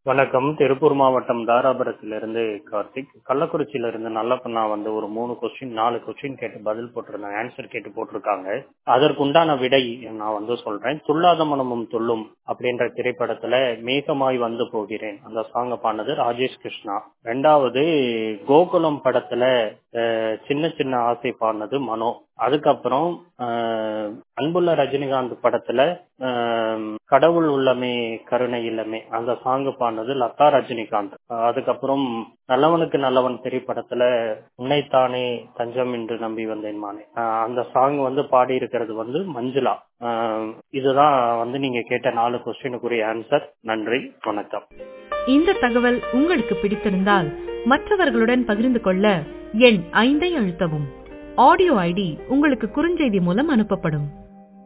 வணக்கம் திருப்பூர் மாவட்டம் தாராபுரத்திலிருந்து கார்த்திக் கள்ளக்குறிச்சியிலிருந்து நல்லப்பண்ணா வந்து ஒரு மூணு கொஸ்டின் நாலு கொஸ்டின் கேட்டு பதில் போட்டிருந்தாங்க ஆன்சர் கேட்டு போட்டிருக்காங்க அதற்குண்டான விடை நான் வந்து சொல்றேன் துள்ளாத மனமும் துள்ளும் அப்படின்ற திரைப்படத்துல மேகமாய் வந்து போகிறேன் அந்த சாங்க பாடினது ராஜேஷ் கிருஷ்ணா ரெண்டாவது கோகுலம் படத்துல அஹ், சின்ன சின்ன ஆசை பாடினது மனோ அதுக்கப்புறம் அஹ், அன்புள்ள ரஜினிகாந்த் படத்துல அஹ், கடவுள் உள்ளமே கருணை இல்லமே அந்த சாங் பாடினது லதா ரஜினிகாந்த் அஹ், அதுக்கப்புறம் நல்லவனுக்கு நல்லவன் திரைப்படத்துல உன்னைத்தானே தஞ்சம் என்று நம்பி வந்தேன் மானே அஹ், அந்த சாங் வந்து பாடி இருக்கிறது வந்து மஞ்சுளா அஹ், இதுதான் வந்து நீங்க கேட்ட நாலு கொஸ்டினுக்குரிய ஆன்சர் நன்றி வணக்கம் இந்த தகவல் உங்களுக்கு பிடித்திருந்தால் மற்றவர்களுடன் பகிர்ந்து கொள்ள எண் ஐந்தை அழுத்தவும் ஆடியோ ஐடி உங்களுக்கு குறுஞ்செய்தி மூலம் அனுப்பப்படும்